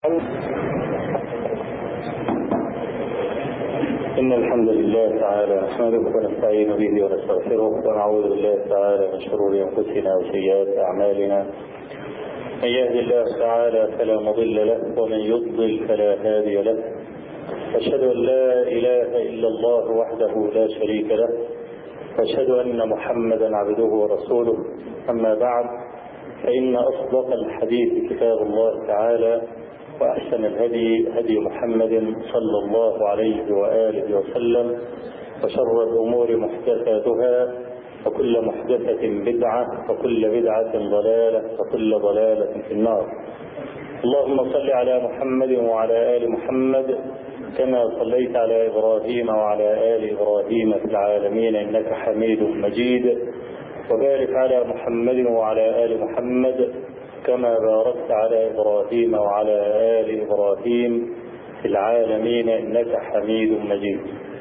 إن الحمد لله تعالى نحمده ونستعين به ونستغفره ونعوذ بالله تعالى من شرور أنفسنا وسيئات أعمالنا من يهد الله تعالى فلا مضل له ومن يضلل فلا هادي له أشهد أن لا إله إلا الله وحده لا شريك له وأشهد أن محمدا عبده ورسوله أما بعد فإن أصدق الحديث كتاب الله تعالى وأحسن الهدي هدي محمد صلى الله عليه وآله وسلم وشر الأمور محدثاتها وكل محدثة بدعة وكل بدعة ضلالة وكل ضلالة في النار اللهم صل على محمد وعلى آل محمد كما صليت على إبراهيم وعلى آل إبراهيم في العالمين إنك حميد مجيد وبارك على محمد وعلى آل محمد كما باركت على إبراهيم وعلى آل إبراهيم في العالمين إنك حميد مجيد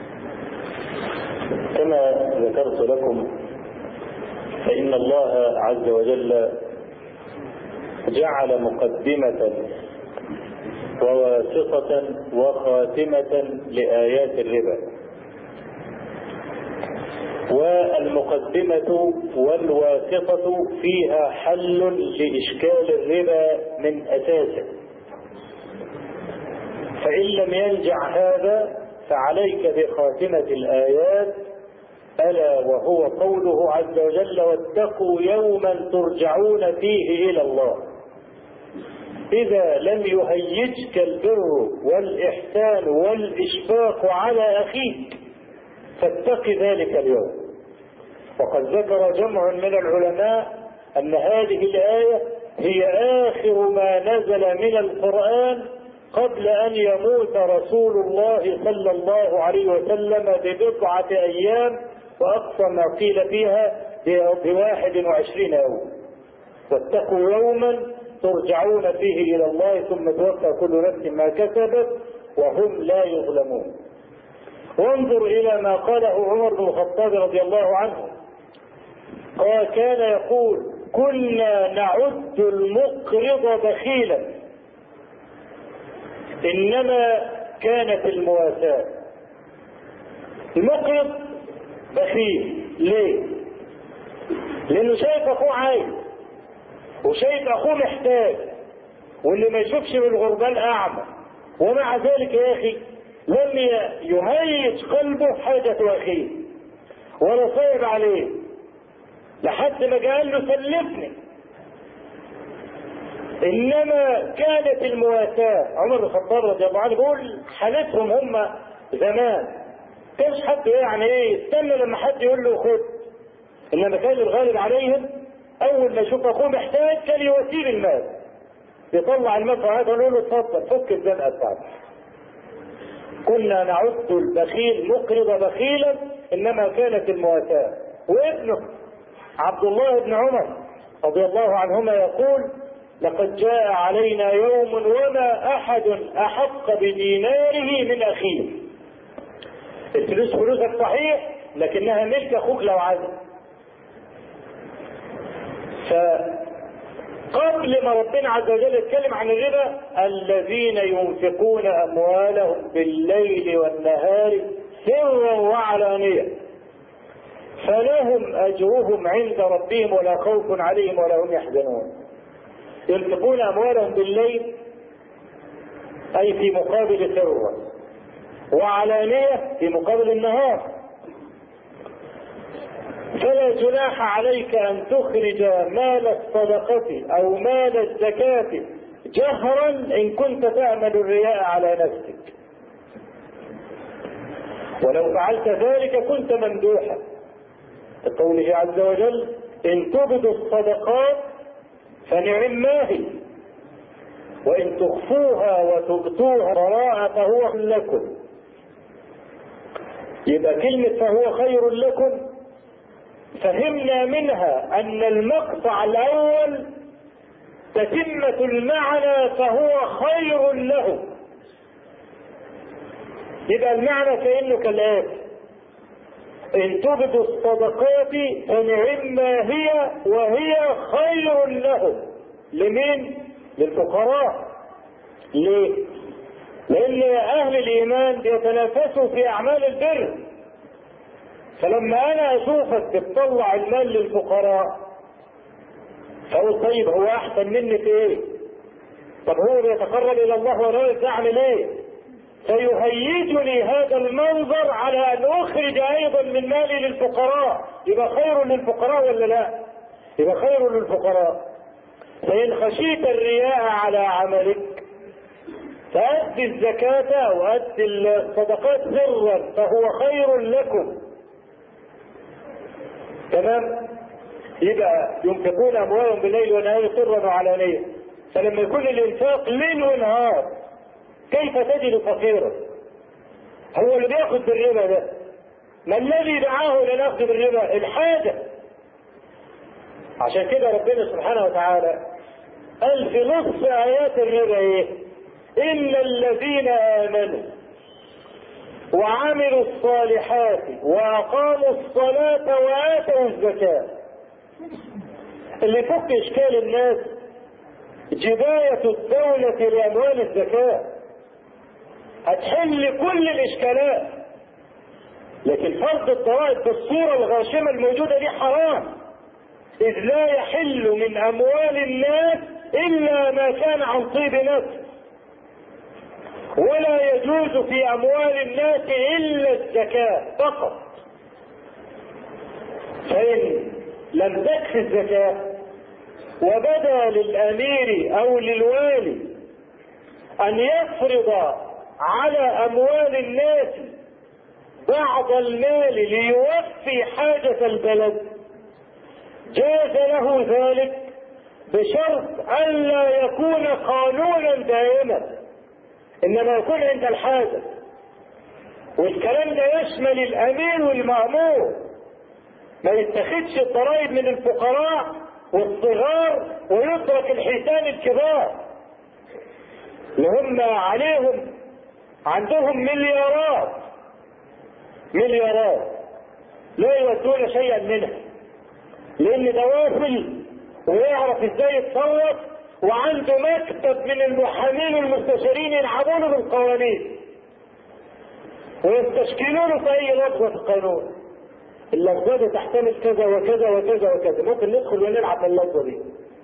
كما ذكرت لكم فإن الله عز وجل جعل مقدمة وواسطة وخاتمة لآيات الربا والمقدمة والواسطة فيها حل لإشكال الربا من أساسه فإن لم ينجع هذا فعليك بخاتمة الآيات ألا وهو قوله عز وجل واتقوا يوما ترجعون فيه إلى الله إذا لم يهيجك البر والإحسان والإشفاق على أخيك فاتق ذلك اليوم وقد ذكر جمع من العلماء أن هذه الآية هي آخر ما نزل من القرآن قبل أن يموت رسول الله صلى الله عليه وسلم ببضعة أيام وأقصى ما قيل فيها بواحد وعشرين يوم واتقوا يوما ترجعون فيه إلى الله ثم توفى كل نفس ما كسبت وهم لا يظلمون وانظر إلى ما قاله عمر بن الخطاب رضي الله عنه قال كان يقول كنا نعد المقرض بخيلا إنما كانت المواساة المقرض بخيل ليه؟ لأنه شايف أخوه عايز وشايف أخوه محتاج واللي ما يشوفش بالغربال أعمى ومع ذلك يا أخي لم يهيج قلبه حاجة أخيه ولا صعب عليه لحد ما قال له سلفني انما كانت المواساة عمر بن الخطاب رضي الله عنه بيقول حالتهم هم زمان كانش حد يعني ايه استنى لما حد يقول له خد انما كان الغالب عليهم اول ما يشوف اخوه محتاج كان يواسيه المال يطلع المال هذا ويقول له اتفضل فك الزنقه بتاعتك كنا نعد البخيل مقرض بخيلا انما كانت المواساة وابنه عبد الله بن عمر رضي الله عنهما يقول لقد جاء علينا يوم وما احد احق بديناره من اخيه الفلوس فلوسك صحيح لكنها ملك اخوك لو عزم فقبل ما ربنا عز وجل يتكلم عن الربا الذين ينفقون اموالهم بالليل والنهار سرا وعلانيه فلهم اجرهم عند ربهم ولا خوف عليهم ولا هم يحزنون ينفقون اموالهم بالليل اي في مقابل ثروه وعلانيه في مقابل النهار فلا جناح عليك ان تخرج مال الصدقه او مال الزكاه جهرا ان كنت تعمل الرياء على نفسك ولو فعلت ذلك كنت ممدوحا لقوله عز وجل ان تبدوا الصدقات فنعم ما هي وان تخفوها وتبتوها وراء فهو لكم يبقى كلمة فهو خير لكم فهمنا منها ان المقطع الاول تتمة المعنى فهو خير له يبقى المعنى كأنه كالآتي إن تبدوا الصدقات فنعم ما هي وهي خير لهم لمين؟ للفقراء ليه؟ لأن أهل الإيمان بيتنافسوا في أعمال البر فلما أنا أشوفك بتطلع المال للفقراء فأقول طيب هو أحسن مني في إيه؟ طب هو بيتقرب إلى الله وأنا واقف أعمل إيه؟ فيهيجني هذا المنظر على أن أخرج أيضا من مالي للفقراء يبقى خير للفقراء ولا لا؟ يبقى خير للفقراء فإن خشيت الرياء على عملك فأدي الزكاة أو أدي الصدقات سرا فهو خير لكم تمام يبقى ينفقون أموالهم بالليل والنهار سرا وعلانية فلما يكون الإنفاق ليل ونهار كيف تجد فقيرا هو اللي بياخذ بالربا ده ما الذي دعاه الى الاخذ بالربا الحاجه عشان كده ربنا سبحانه وتعالى قال في نص ايات الربا ايه الا الذين امنوا وعملوا الصالحات واقاموا الصلاه واتوا الزكاه اللي يفك اشكال الناس جبايه الدوله لاموال الزكاه هتحل كل الاشكالات لكن فرض الضرائب بالصوره الغاشمه الموجوده دي حرام اذ لا يحل من اموال الناس الا ما كان عن طيب نفس ولا يجوز في اموال الناس الا الزكاه فقط فان لم تكفي الزكاه وبدا للامير او للوالي ان يفرض على اموال الناس بعض المال ليوفي حاجة البلد جاز له ذلك بشرط ألا يكون قانونا دائما إنما يكون عند الحاجة والكلام ده يشمل الأمير والمأمور ما يتخذش الضرائب من الفقراء والصغار ويترك الحيتان الكبار اللي هم عليهم عندهم مليارات مليارات لا يودون شيئا منها لان ده وافل ويعرف ازاي يتصرف وعنده مكتب من المحامين والمستشارين يلعبوا له بالقوانين ويستشكلوا له في اي لفظه في القانون اللفظه دي تحتمل كذا وكذا وكذا وكذا ممكن ندخل ونلعب باللفظه دي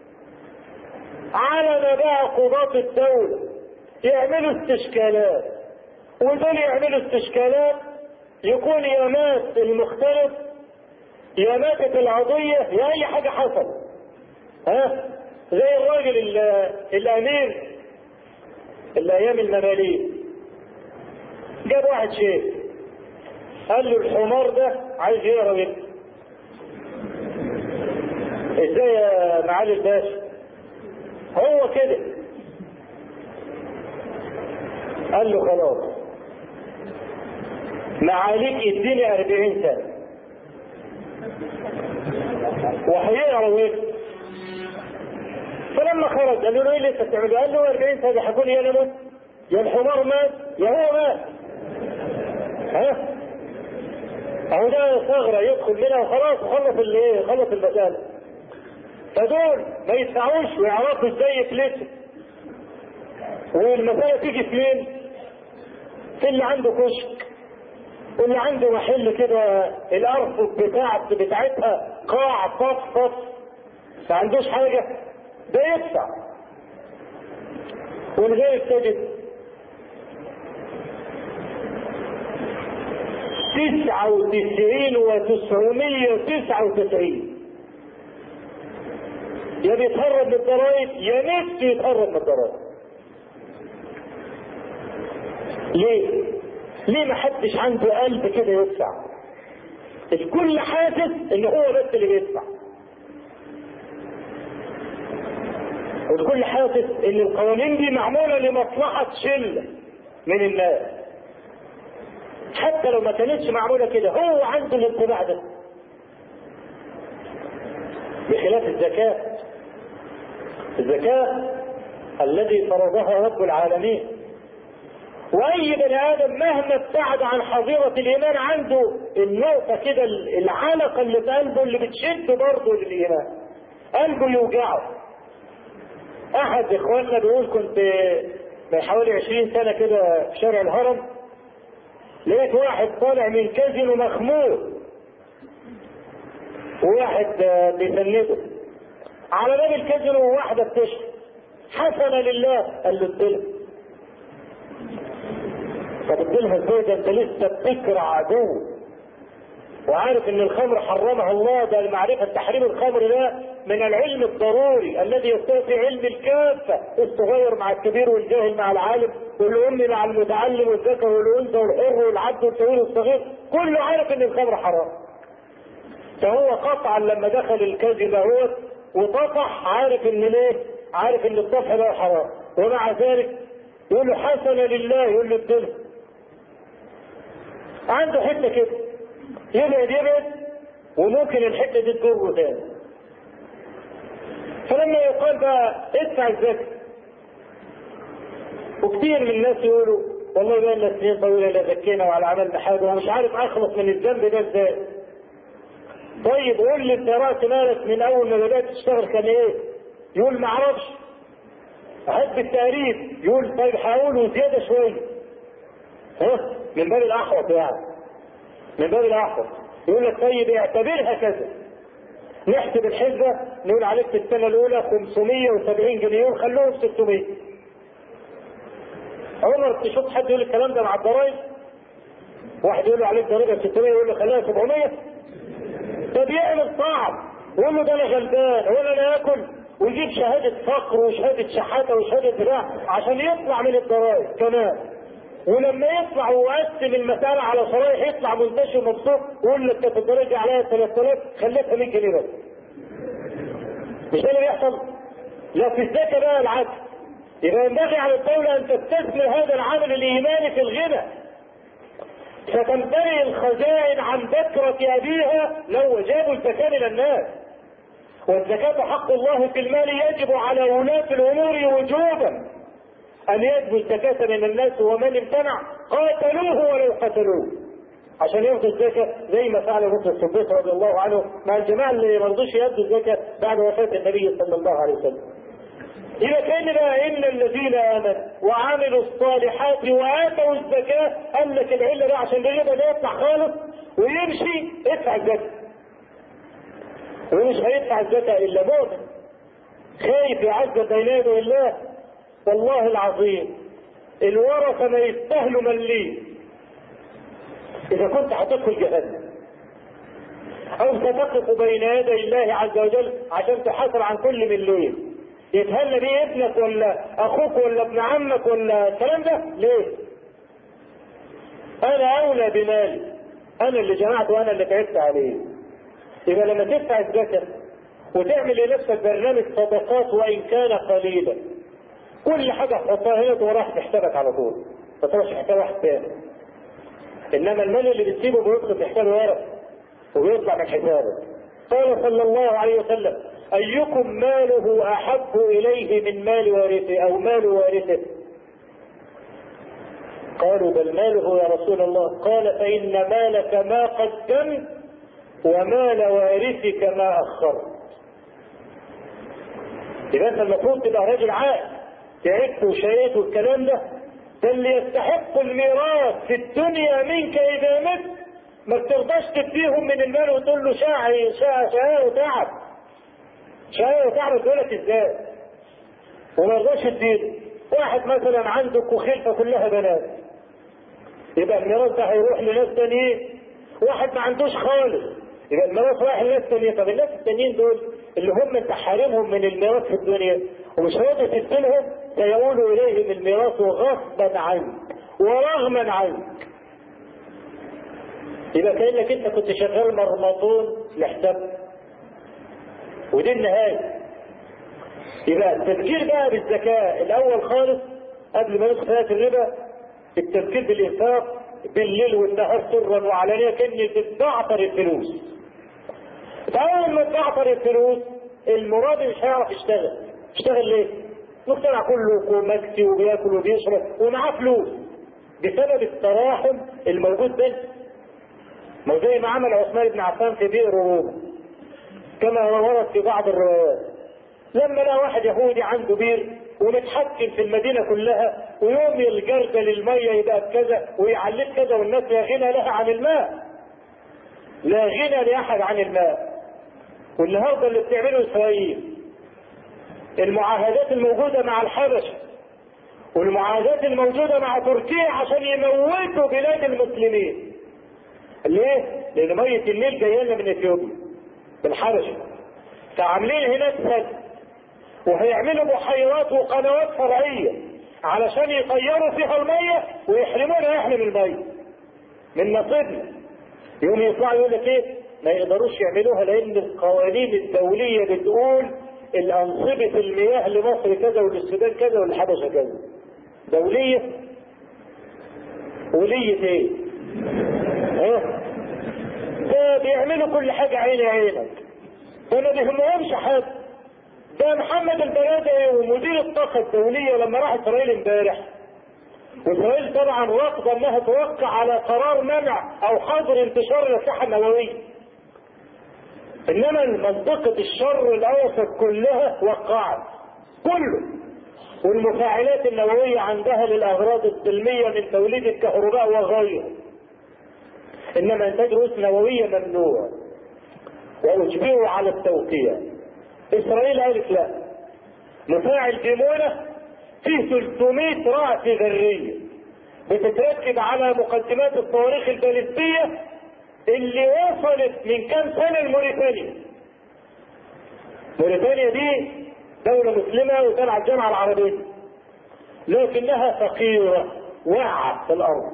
على ما بقى قضاة الدولة يعملوا استشكالات ودول يعملوا استشكالات يكون يا مات المختلف يا ماتت العضية يا أي حاجة حصل ها زي الراجل الأمير الأيام المماليك جاب واحد شيخ قال له الحمار ده عايز يقرا منه ازاي يا معالي الباشا هو كده قال له خلاص معاليك اديني أربعين سنة وهيقرا ويكتب فلما خرج قال له ايه اللي انت بتعمله؟ قال له 40 سنه هكون يا انا مت يا الحمار مات يا هو مات ها اهو ده ثغره يدخل منها وخلاص وخلص الايه خلص المساله فدول ما يدفعوش ويعرفوا ازاي يفلسوا والمساله تيجي في مين؟ في اللي عنده كشك واللي عنده محل كده الارفف بتاع بتاعتها قاع صف صف ما عندوش حاجه ده يدفع والغير تجد تسعة وتسعين وتسعمية وتسعة وتسعين يا بيتهرب من الضرائب يا نفسه يتهرب من الضرائب ليه؟ ليه ما حدش عنده قلب كده يدفع؟ الكل حاسس ان هو بس اللي بيدفع والكل حاسس ان القوانين دي معمولة لمصلحة شلة من الناس حتى لو ما كانتش معمولة كده هو عنده الانطباع ده بخلاف الزكاة الزكاة الذي فرضها رب العالمين واي بني ادم مهما ابتعد عن حظيرة الايمان عنده النقطة كده العلقة اللي في قلبه اللي بتشد برضه للايمان قلبه يوجعه احد اخواننا بيقول كنت من حوالي 20 سنه كده في شارع الهرم لقيت واحد طالع من كازينو مخمور وواحد بيسنده على باب الكازينو واحده بتشرب حسنا لله قال له اديلها طب اديلها ازاي ده انت لسه بتكره عدو وعارف ان الخمر حرمها الله ده معرفة تحريم الخمر ده من العلم الضروري الذي يستوفي علم الكافة الصغير مع الكبير والجاهل مع العالم والأم مع المتعلم والذكر والأنثى والحر والعبد والكبير والصغير كله عارف ان الخمر حرام فهو قطعا لما دخل الكذب هو وطفح عارف ان ليه عارف ان الطفح ده حرام ومع ذلك يقول له حسنا لله يقول له اديله عنده حته كده يبعد يبعد وممكن الحته دي تجره تاني فلما يقال بقى ادفع الزكاه وكثير من الناس يقولوا والله بقى لنا سنين طويله لا زكينا ولا عملنا حاجه ومش عارف اخلص من الذنب ده ازاي طيب قول لي انت راس مالك من اول ما بدات تشتغل كان ايه؟ يقول ما اعرفش احب التقريب يقول طيب حاولوا زياده شويه ها من باب الاحوط يعني من باب الاحوط يقول لك طيب اعتبرها كذا نحسب الحسبة نقول عليك في السنة الأولى 570 جنيه وخلوهم 600 عمرك تشوف حد يقول الكلام ده مع الضرايب واحد يقول له عليك ضريبة 600 يقول له خليها 700 طب يعمل صعب يقول له ده انا غلبان ولا انا اكل ويجيب شهادة فقر وشهادة شحاتة وشهادة بتاع عشان يطلع من الضرائب كمان ولما يطلع ويقسم المسألة على شرايح يطلع منتشر مبسوط ويقول لك كانت الدرجة عليها 3000 خليتها 100 جنيه بس. مش ده اللي بيحصل؟ لا في الزكاة بقى العكس. يبقى ينبغي على الدولة أن تستثمر هذا العمل الإيماني في الغنى. فتمتلئ الخزائن عن بكرة أبيها لو جابوا الزكاة إلى الناس. والزكاة حق الله في المال يجب على ولاة الأمور وجوبا. أن يجبوا الزكاة من الناس ومن امتنع قاتلوه ولو قتلوه عشان ياخدوا الزكاة زي ما فعل ابو الصديق رضي الله عنه مع الجماعة اللي ما رضوش ياخدوا الزكاة بعد وفاة النبي صلى الله عليه وسلم. إذا كان بقى إن الذين آمنوا وعملوا الصالحات وآتوا الزكاة قال لك العلة ده عشان الربا ده يطلع خالص ويمشي ادفع الزكاة. ومش هيدفع الزكاة إلا مؤمن خايف يعذب بين يدي الله والله العظيم الورثة ما يستاهلوا مليم إذا كنت هتدخل جهنم أو ستقف بين يدي الله عز وجل عشان تحاسب عن كل مليم يتهنى بيه ابنك ولا أخوك ولا ابن عمك ولا الكلام ده ليه؟ أنا أولى بمالي أنا اللي جمعت وأنا اللي تعبت عليه يبقى لما تدفع الزكاة وتعمل لنفسك برنامج صدقات وإن كان قليلا كل حاجة تحطها هنا وراح في حسابك على طول ما تروحش حساب واحد تاني انما المال اللي بتسيبه بيدخل في حساب ورق وبيطلع من حسابك قال صلى الله عليه وسلم ايكم ماله احب اليه من مال وارثه او مال وارثه قالوا بل ماله يا رسول الله قال فان مالك ما قدمت ومال وارثك ما اخرت يبقى انت المفروض تبقى راجل عاقل تعبت وشقيت والكلام ده ده اللي يستحق الميراث في الدنيا منك اذا مت ما بترضاش تديهم من المال وتقول له شاعي شاعي شاعي وتعب شاعي وتعب تقول لك ازاي وما يرضاش تديله واحد مثلا عنده وخلفه كلها بنات يبقى الميراث ده هيروح لناس تانيين واحد ما عندوش خالص يبقى الميراث رايح لناس تانيين طب الناس التانيين دول اللي هم انت حارمهم من الميراث في الدنيا ومش راضي تديلهم سيؤول اليهم الميراث غصبا عنك ورغما عنك يبقى كانك انت كنت شغال مرمطون لحسابك ودي النهايه يبقى التفكير بقى بالزكاه الاول خالص قبل ما ندخل في الربا التفكير بالانفاق بالليل والنهار سرا وعلانيه كان بتعطر الفلوس فاول ما تعطر الفلوس المراد مش هيعرف يشتغل يشتغل ليه؟ المجتمع كله مكسي وبياكل وبيشرب ومعاه فلوس بسبب التراحم الموجود بينهم ما زي ما عمل عثمان بن عفان في بئر روما كما ورد في بعض الروايات لما لقى واحد يهودي عنده بير ومتحكم في المدينه كلها ويوم الجردل الميه يبقى بكذا ويعليه كذا والناس لا غنى لها عن الماء لا غنى لاحد عن الماء والنهارده اللي بتعمله اسرائيل المعاهدات الموجوده مع الحبشه والمعاهدات الموجوده مع تركيا عشان يموتوا بلاد المسلمين ليه؟ لان ميه النيل جايه لنا من اثيوبيا بالحبشه فعاملين هناك سد وهيعملوا بحيرات وقنوات فرعيه علشان يطيروا فيها الميه ويحرمونا احنا من الميه من نصيبنا يوم يطلعوا يقول لك ايه ما يقدروش يعملوها لان القوانين الدوليه بتقول الانصبه المياه لمصر كذا وللسودان كذا والحبشه كذا دوليه وليه ايه؟ ها؟ ده بيعملوا كل حاجه عيني عينك ده ما بيهمهمش حد ده محمد البرادعي ومدير الطاقه الدوليه لما راح اسرائيل امبارح واسرائيل طبعا رافضه انها توقع على قرار منع او حظر انتشار الاسلحه النوويه انما منطقه الشر الاوسط كلها وقعت كله والمفاعلات النوويه عندها للاغراض السلميه من توليد الكهرباء وغيره انما انتاج رؤوس نوويه ممنوع واجبروا على التوقيع اسرائيل قالت لا مفاعل ديمونه فيه 300 رأس ذرية بتتركب على مقدمات الصواريخ البالستية اللي وصلت من كام سنة لموريتانيا موريتانيا دي دولة مسلمة وتبع الجامعة العربية لكنها فقيرة واقعة في الأرض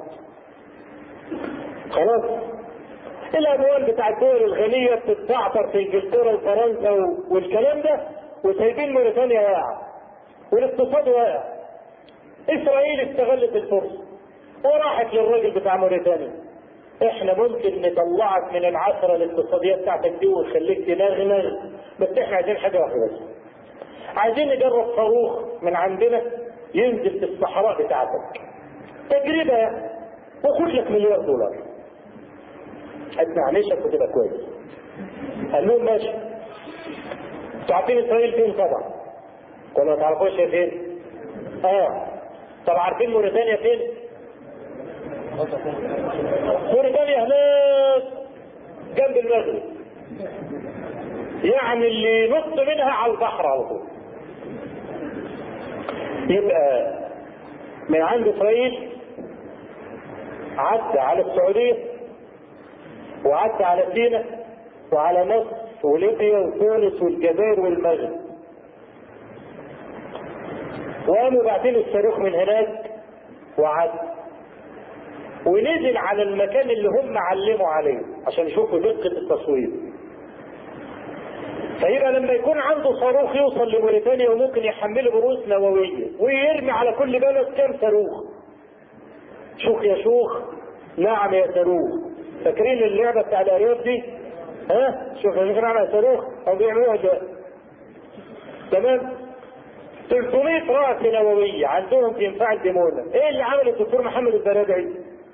خلاص الأموال بتاع الدول الغنية بتتعثر في إنجلترا وفرنسا والكلام ده وسايبين موريتانيا واقعة والاقتصاد واقع اسرائيل استغلت الفرصه وراحت للراجل بتاع موريتانيا احنا ممكن نطلعك من العثره الاقتصاديه بتاعتك دي ونخليك تنغنغ بس احنا عايزين حاجه واحده بس عايزين نجرب صاروخ من عندنا ينزل في الصحراء بتاعتك تجربه وخد لك مليار دولار اسمع عيشك وتبقى كويس قال لهم ماشي انتوا عارفين اسرائيل فين طبعا ولا ما تعرفوش هي فين؟ اه طب عارفين موريتانيا فين؟ موريتانيا هناك جنب المغرب يعني اللي ينط منها على البحر على طول يبقى من عند اسرائيل عدى على السعوديه وعدى على سينا وعلى مصر وليبيا وتونس والجزائر والمغرب وقاموا باعتين الصاروخ من هناك وعد ونزل على المكان اللي هم علموا عليه عشان يشوفوا دقة التصوير فيبقى لما يكون عنده صاروخ يوصل لموريتانيا وممكن يحمله برؤوس نووية ويرمي على كل بلد كام صاروخ شوخ يا شوخ نعم يا صاروخ فاكرين اللعبة بتاع الأرياف دي ها شوف يا شوخ نعم يا صاروخ هم بيعملوها دلوقتي تمام 300 رأس نووية عندهم في انفاع الديمونة ايه اللي عمله الدكتور محمد البرادعي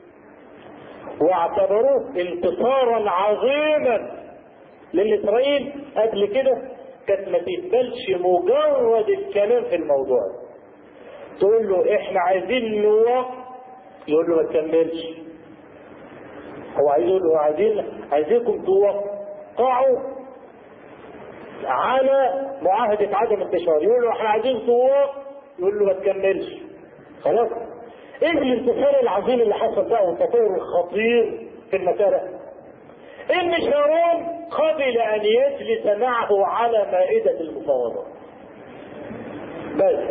واعتبروه انتصارا عظيما لاسرائيل قبل كده كانت ما تقبلش مجرد الكلام في الموضوع تقول له احنا عايزين نوقف يقول له ما تكملش هو عايز يقول له عايزين عايزينكم توقعوا على معاهدة عدم انتشار يقول له احنا عايزين سواق يقول له ما تكملش خلاص ايه الانتصار العظيم اللي حصل بقى والتطور الخطير في المسألة ان شارون قبل ان يجلس معه على مائدة المفاوضات بس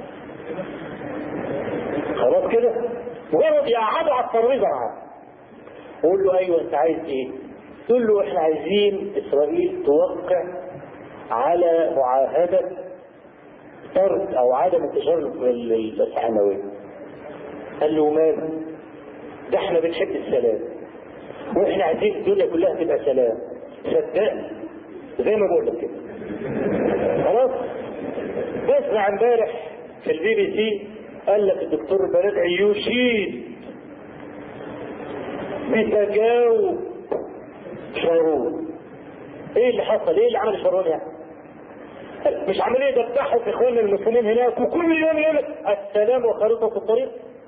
خلاص كده مجرد يقعدوا على الترابيزه معاه قول له ايوه انت عايز ايه؟ تقول له احنا عايزين اسرائيل توقع على معاهدة طرد او عدم انتشار الاسلحة النووية. قال له ماذا؟ ده احنا بنحب السلام. واحنا عايزين الدنيا كلها تبقى سلام. صدقني زي ما بقول لك كده. خلاص؟ بسمع امبارح في البي بي سي قال لك الدكتور البرادعي يشيد بتجاوب شارون ايه اللي حصل ايه اللي عمل شارون يعني مش عمالين يدبحوا في اخواننا المسلمين هناك وكل يوم يقول لك السلام وخريطة الطريق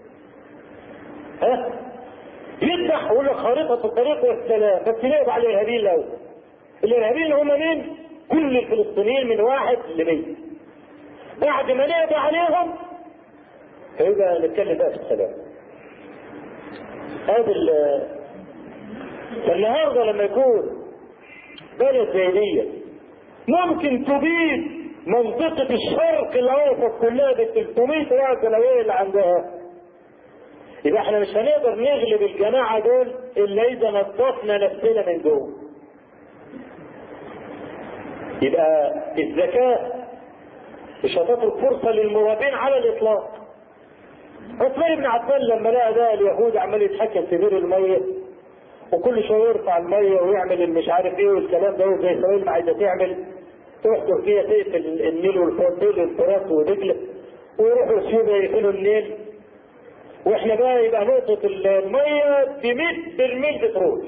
ها يذبح ويقول لك خريطة الطريق والسلام بس نقضي على الارهابيين الاول الارهابيين هم مين؟ كل الفلسطينيين من واحد لمية بعد ما نقضي عليهم هيبقى نتكلم بقى في السلام هذا فالنهارده لما يكون بلد زي دي ممكن تبيد منطقة الشرق الأوسط كلها ب 300 رأس سنوية اللي عندها يبقى احنا مش هنقدر نغلب الجماعة دول إلا إذا نظفنا نفسنا من جوه. يبقى الذكاء مش هتترك فرصة للمرابين على الإطلاق. عثمان بن عفان لما لقى ده اليهود عمال يتحكم في بير المية وكل شويه يرفع الميه ويعمل المش عارف ايه والكلام ده زي اسرائيل ما عايزه تعمل تروح تركيا تقفل النيل والفرات الفرات ودجله ويروحوا اثيوبيا يقفلوا النيل واحنا بقى يبقى نقطة المية ب 100 برميل بترول.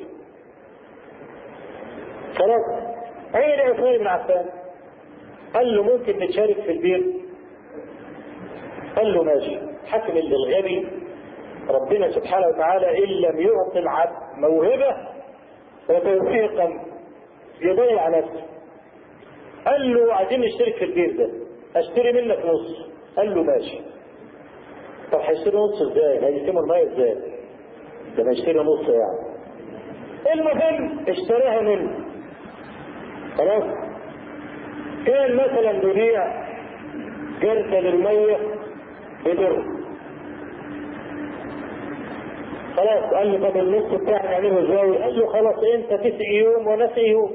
خلاص عين عثمان بن عفان قال له ممكن نتشارك في البير؟ قال له ماشي حكم اللي الغبي ربنا سبحانه وتعالى ان لم يعطي العبد موهبه وتوفيقا يضيع نفسه قال له عايزين نشترك في البير ده اشتري منك نص قال له ماشي طب هيشتري نص ازاي؟ هيقسموا الميه ازاي؟ ده ما يشتري نص يعني المهم اشتراها منه خلاص كان مثلا بيبيع جركة للمية بدرهم خلاص قال له طب النص بتاعي نعمله ازاي؟ قال له خلاص انت تسقي يوم وانا اسقي يوم.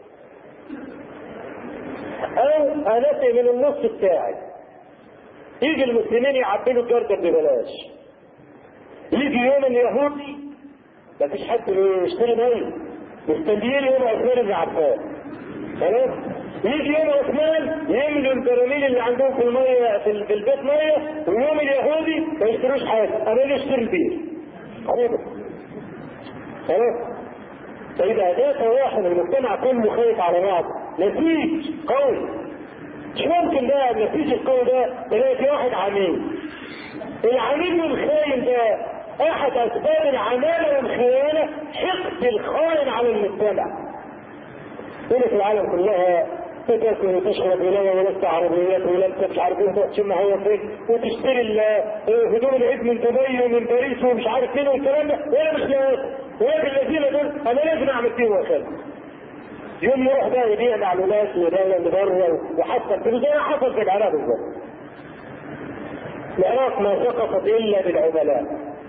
او انا اسقي من النص بتاعي. يجي المسلمين يعبلوا الجردل ببلاش. يجي يوم اليهودي مفيش حد يشتري ميه. مستنيين يوم عثمان بن عفان. خلاص؟ يجي يوم عثمان يملوا البراميل اللي عندهم في الميه في البيت ميه ويوم اليهودي ما يشتروش حاجه، انا اشتري البير. خلاص خلاص فيبقى ده تواحد المجتمع كله خايف على بعض نسيج قوي مش ممكن ده النسيج القوي ده تلاقي في واحد عميل العميل والخاين ده احد اسباب العماله والخيانه حقد الخائن على المجتمع هنا في العالم كلها تاكل وتشرب ولا ولست عربيات ولا انت مش عارف انت تشم هوا فين وتشتري هدوم العيد من دبي ومن باريس ومش عارف فين والكلام ده وانا مش لاقي ويا الذين دول انا لازم اعمل فيه وكذا يوم يروح بقى يبيع معلومات ودولة اللي بره وحصل فلوس زي ما حصل في العراق بالظبط. العراق ما سقطت الا بالعملاء.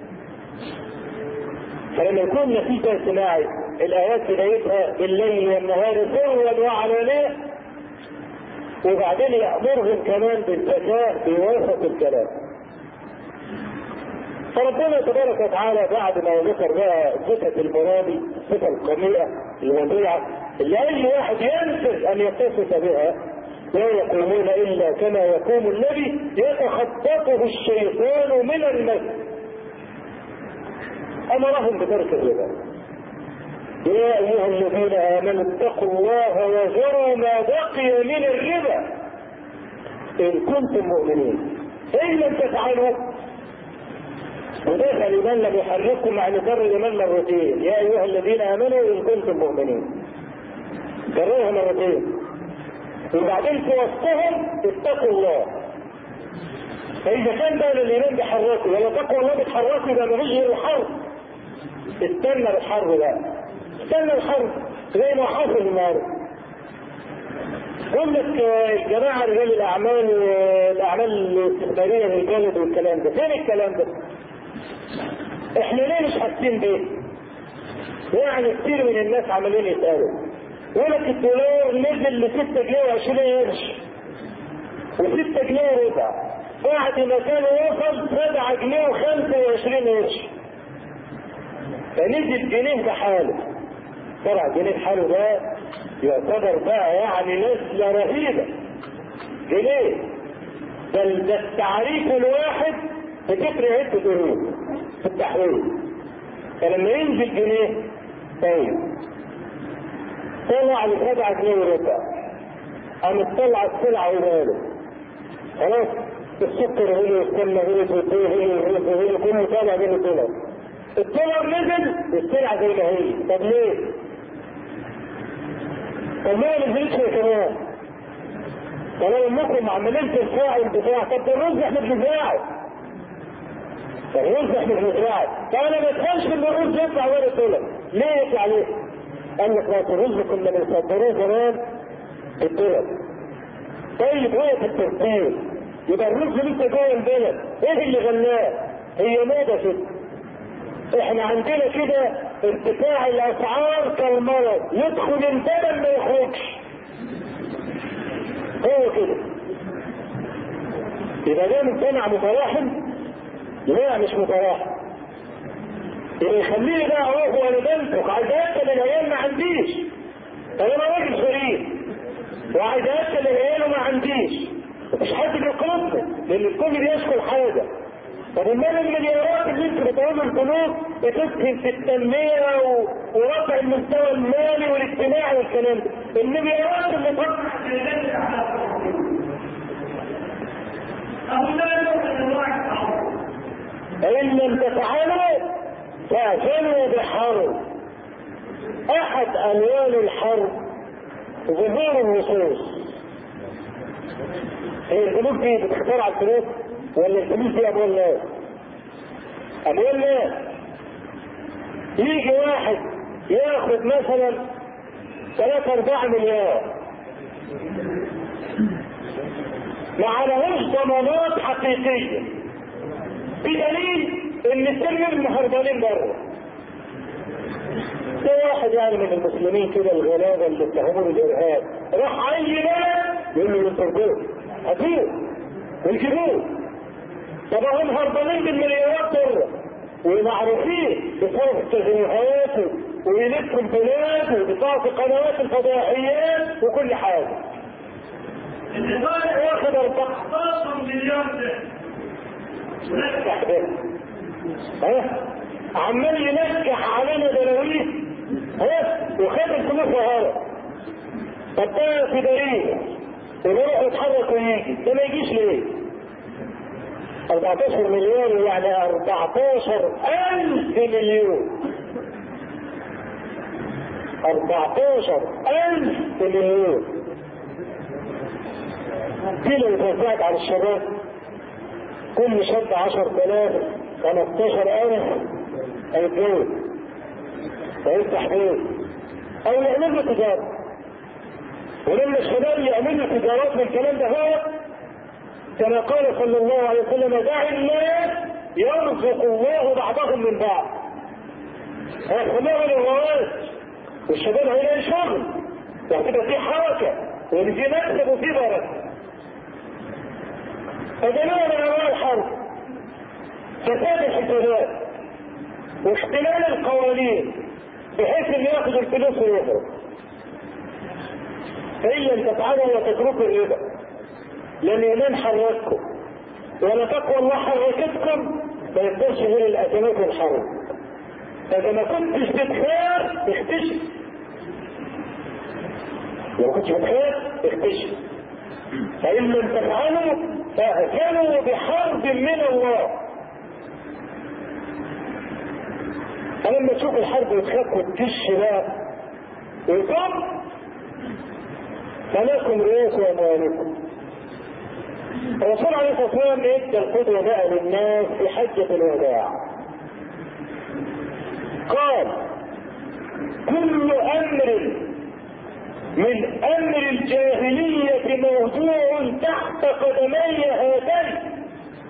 فلما يكون نتيجة اجتماعي الايات بدايتها بالليل والنهار سرا وعلانية وبعدين يأمرهم كمان بالذكاء في وسط الكلام. فربنا تبارك وتعالى بعد ما ذكر بقى صفة المرابي الصفة القميئة الوضيعة اللي أي واحد ينفذ أن يتصف بها لا يقومون إلا كما يقوم الذي يتخطفه الشيطان من المس أمرهم بترك الربا يا أيها الذين آمنوا اتقوا الله وذروا ما بقي من الربا إن كنتم مؤمنين إن لم تفعلوا ودافع لمن لم يحرككم عن بر لمن مرتين يا ايها الذين امنوا ان كنتم مؤمنين كررها مرتين وبعدين في وسطهم اتقوا الله فاذا كان بقى الايمان بيحركوا ولا تقوى الله بتحركوا يبقى مفيش غير الحرب استنى الحرب بقى استنى الحرب زي ما حصل النهارده يقول لك الجماعه رجال الاعمال الاعمال الاستثماريه للبلد والكلام ده فين الكلام ده؟ احنا ليه مش حاسين بيه؟ يعني كتير من الناس عمالين يسالوا يقول لك الدولار نزل ل 6 جنيه و20 قرش و6 جنيه وربع بعد ما كان وصل 7 جنيه و25 قرش فنزل جنيه بحاله طبعا جنيه بحاله ده يعتبر بقى يعني نزله رهيبه جنيه بل ده التعريف الواحد بتفرق عدة قرون في التحويل فلما ينزل جنيه طيب طلع ل 7 جنيه وربع قامت طلع السلعة وماله خلاص السكر هنا والسمنة هنا والدواء هنا وهنا وهنا كله طالع من الدولار الدولار نزل السلعة زي ما هي طب ليه؟ طب ليه ما نزلتش كمان؟ طالما انكم عمالين ترفعوا البتاع طب ده الرز احنا بنزرعه الرز احنا بنزرعه فانا ما افهمش ان الرز يطلع ولا الدولار ليه يطلع ليه؟ قال لك لا الرز كنا بنصدروه زمان بالدولار طيب هو في الترتيب يبقى الرز لسه جوه البلد ايه اللي غلاه؟ هي موضه كده احنا عندنا كده ارتفاع الاسعار كالمرض يدخل البلد ما يخرجش هو كده يبقى ده مجتمع متراحم لا مش متراحم يبقى يخليني بقى اروح وانا بنفق عايز اكل العيال ما عنديش طب انا راجل غريب وعايز اكل العيال وما عنديش مفيش حد بيقرضني لان الكل بيشكل حاجه طب امال المليارات اللي انتوا بتقولوا البنوك بتسهم في التنميه و... ورفع المستوى المالي والاجتماعي والكلام ده المليارات اللي بتطلع في البلاد على أهو ده إن لم تفعلوا فاعتنوا بحرب أحد ألوان الحرب ظهور النصوص هي الفلوس دي بتختار على الفلوس ولا الفلوس دي اموال ناس؟ اموال ناس يجي واحد ياخد مثلا 3 4 مليار ما عليهوش ضمانات حقيقيه بدليل ان السلم هربانين بره ده واحد يعني من المسلمين كده الغلابه اللي اتهموا بالارهاب راح اي بلد يقول له انتوا هاتوه ويجيبوه طب هم هربانين بالمليارات بره ومعروفين بسبب تجرباته ويلفوا البلاد وبيطلعوا في قنوات الفضائيات وكل حاجه. الإدارة واخد 14 مليار ده ونجح ده ها عمال ينجح علينا دلاويس ها وخد الفلوس وهرب طب ده في بريء ويروح يتحرك ويجي ده ما يجيش ليه 14 مليون يعني 14 ألف مليون 14 ألف مليون دي لو اتوزعت على الشباب كل شاب 10000 15000 هيتجوز هيفتح بيت أو يعمل له تجارة ولما الشباب يعملوا تجارات من الكلام ده هو كما قال صلى الله عليه وسلم دع الناس يرزق الله بعضهم من بعض هيخلوها للرواج والشباب هيلاقي شغل وهتبقى في حركه وفي مكسب وفي بركه فجميع من انواع الحرب فساد الحسابات واختلال القوانين بحيث ان ياخذ الفلوس ويهرب فإن لم تفعلوا وتتركوا الربا لن ينام حرككم ولا تقوى الله حركتكم ما يقدرش غير الأزمات والحرب فإذا ما كنتش بتخاف اختشي لو كنتش بتخاف اختشي فإن لم تفعلوا فأتنوا بحرب من الله فلما تشوف الحرب وتخاف وتكش بقى ويقوم فلكم رؤوس اموالكم الرسول عليه الصلاه والسلام ادى القدوه بقى للناس في حجه الوداع قال كل امر من امر الجاهليه موضوع تحت قدمي هاتين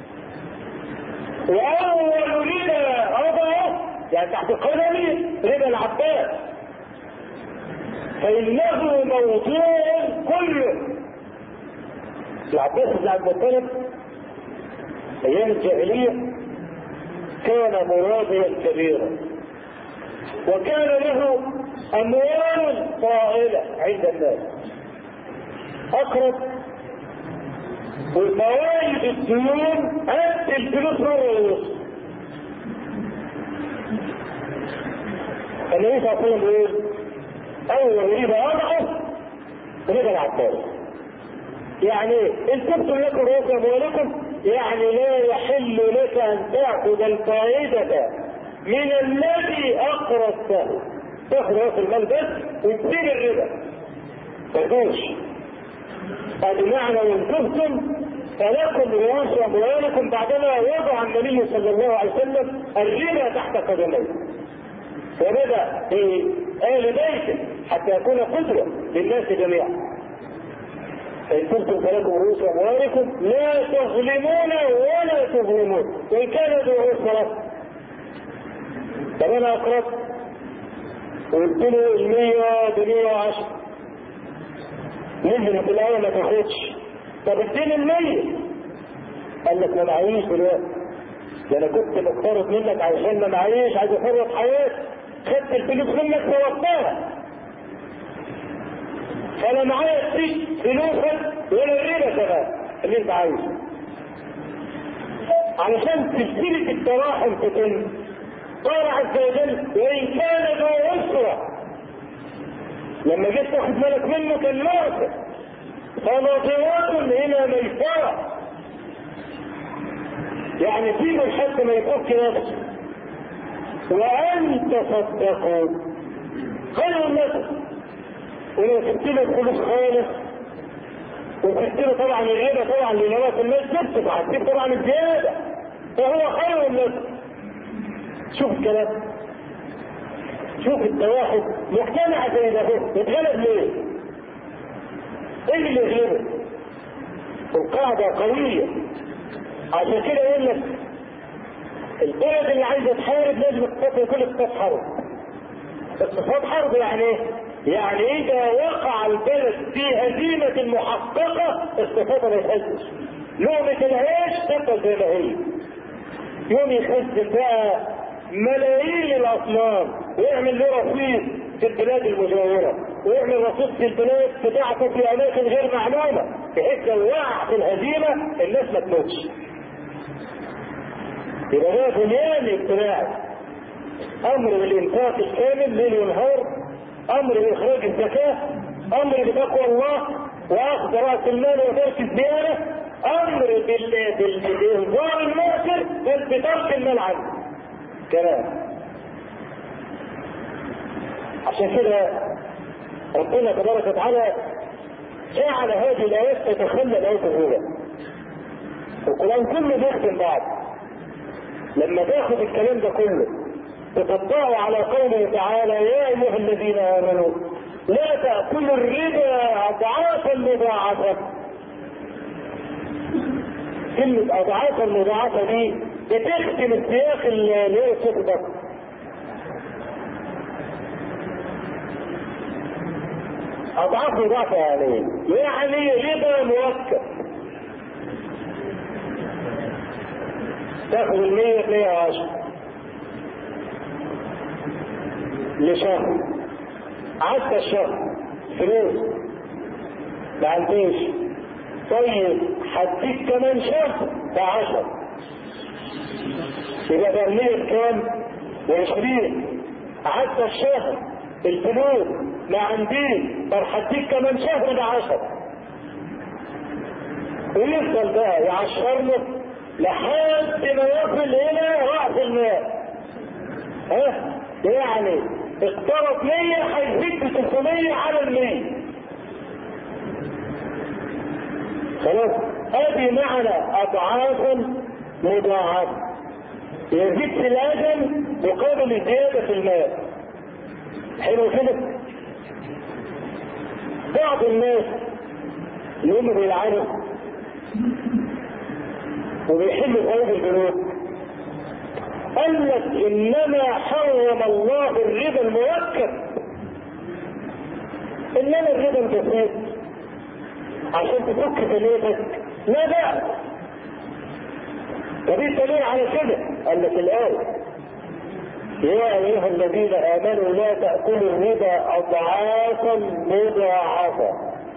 واول ربا ربا يعني تحت قدمي ربا العباس فإنه موضوع كله العباس بن عبد المطلب أيام الجاهلية كان مرابيا كبيرا وكان له أموال طائلة عند الناس أقرب والموارد الديون قد الفلوس مرة ونص النبي صلى الله عليه وسلم بيقول اول ربا اضعف ربا العباس يعني ان تبتم لكم رؤوس اموالكم يعني لا يحل لك ان تاخذ الفائده من الذي اقرضته تاخذ راس المال بس وتسيب الربا تجوش هذا معنى وان تبتم فلكم رؤوس اموالكم بعدما وضع النبي صلى الله عليه وسلم الربا تحت قدميه وبدا في ال بيته حتى يكون قدوه للناس جميعا فإن كنتم فلكم رؤوس أموالكم لا تظلمون ولا تظلمون وإن كان ذو عسرة طب أنا أقرضت وقلت له المية ب 110 نزل في الأول ما تاخدش طب اديني المية قال لك ما معيش دلوقتي ده أنا كنت مقترض منك علشان ما معيش عايز أفرط حياتي خدت الفلوس منك فوضتها فانا معايا فيك فلوسك ولا الربا كمان اللي انت عايزه علشان تسلك التراحم تتم قال عز وجل وان كان ذو عسرة لما جيت تاخد بالك منه كان معسر فناظرات الى ميسرة يعني سيبه لحد ما يفك نفسه وان تصدقوا خير لكم ولو سبت له الفلوس خالص وسبت له طبعا الربا طبعا لنواس الناس جبت هتجيب طبعا الزياده فهو خير لك شوف الكلام شوف التواحد مجتمع زي ده اتغلب ليه؟ ايه اللي يغلبه؟ القاعدة قوية عشان كده يقول لك البلد اللي عايزة تحارب لازم تقتل كل اقتصاد حرب اقتصاد حرب يعني ايه؟ يعني اذا وقع البلد في هزيمة محققة استفاد ما يتهزش لقمة العيش تفضل زي ما هي يوم يخزن بقى ملايين الاصنام ويعمل له رصيد في البلاد المجاورة ويعمل رصيد في البلاد بتاعته في اماكن غير معلومة بحيث لو وقع في الهزيمة الناس ما تموتش يبقى ده بنيان اجتماعي امر بالانفاق الكامل ليل ونهار امر باخراج الزكاه امر بتقوى الله واخذ راس المال وترك الزياده امر بالانذار المؤثر بل بترك المال عنه كلام عشان كده ربنا تبارك وتعالى جعل هذه الايات تتخلى الايات الاولى القران كله بيختم بعض لما تاخذ الكلام ده كله تطبقوا على قوله تعالى يا ايها الذين امنوا لا تاكلوا الربا اضعافا مضاعفه كلمة أضعافا مضاعفة دي بتختم السياق اللي هي الصوت ده أضعاف مضاعفة يعني يعني ربا موكل تاخذ المية تلاقيها عشرة لشهر عدى الشهر فلوس ما عنديش طيب هديك كمان شهر بعشر يبقى ده المية كام؟ وعشرين عدى الشهر الفلوس ما عنديش طب هديك كمان شهر بعشر ويفضل بقى يعشر له لحد ما يصل الى رأس المال ها يعني اقترب 100 هيزيد 300 على ال 100 خلاص ادي معنى اضعافا مضاعفه يزيد في الاجل مقابل الزياده في المال حلو كده بعض الناس يقوموا بيلعبوا وبيحلوا فوق البنوك قال لك انما حرم الله الربا المؤكد انما الربا البسيط عشان تفك دنيتك لا لا ودي دليل على كده قال لك الايه يا ايها الذين امنوا لا تاكلوا الربا اضعافا مضاعفه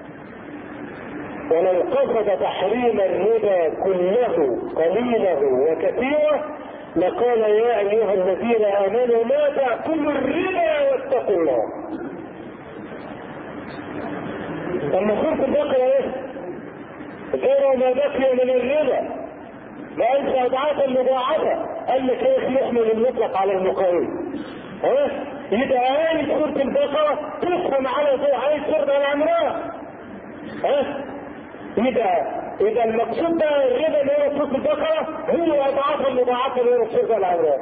ولو قصد تحريم الربا كله قليله وكثيره لقال يا ايها الذين امنوا لا تاكلوا الربا واتقوا الله اما سوره البقره ايه غير ما بقي من الربا ما قالش اضعافا مضاعفه قال لك ايه يحمل المطلق على المقاوم ها يبقى آية سورة البقرة تفهم على ضوء آية سورة العمران ها يبقى إذا المقصود ده الربا اللي هو سورة البقرة هو أضعافا مضاعفة اللي هو سورة العمران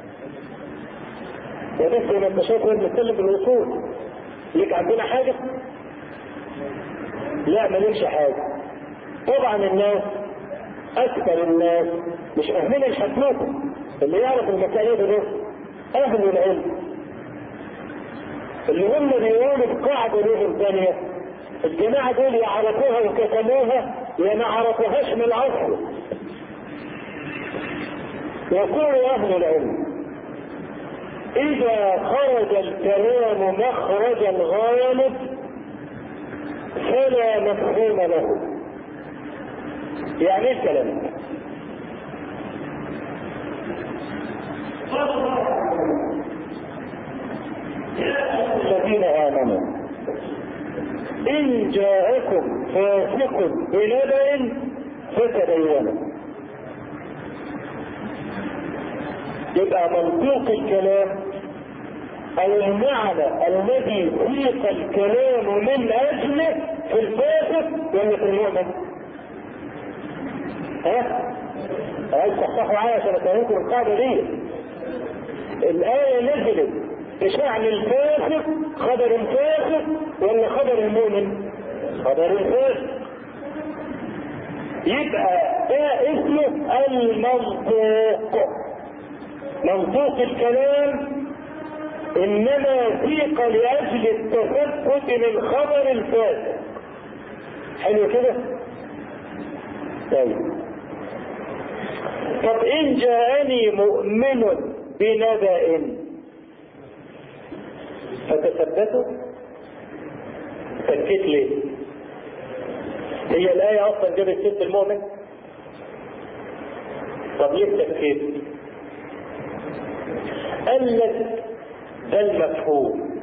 يا بس ما انت شايف وين بنتكلم بالاصول ليك عندنا حاجه؟ لا مالكش حاجه طبعا الناس اكثر الناس مش فاهمين الحكمه اللي يعرف المسائل ده اهل العلم اللي هم بيقولوا القاعده لهم ثانيه الجماعه دول يعرفوها وكتموها يا ما عرفوهاش من الاصل يقول اهل العلم إذا خرج الكلام مخرج الغالب فلا مفهوم له. يعني ايه الكلام؟ الذين آمنوا إن جاءكم فاسق بنبأ فتبينوا يبقى منطوق الكلام المعنى الذي سيق الكلام من اجله في الفاسق ولا في المؤمن؟ ها؟ عايز تصححوا معايا عشان افهمكم القاعده دي. الآية نزلت بشأن الفاسق خبر الفاسق ولا خبر المؤمن؟ خبر الفاسق. يبقى ده اسمه المنطوق. منطوق الكلام انما سيق لاجل التثبت من خبر الفاسق حلو كده طيب طب ان جاءني مؤمن بنبأ فتثبتوا سكت ليه هي الآية أصلا جابت ست المؤمن طب ليه سكت قال لك ده المفهوم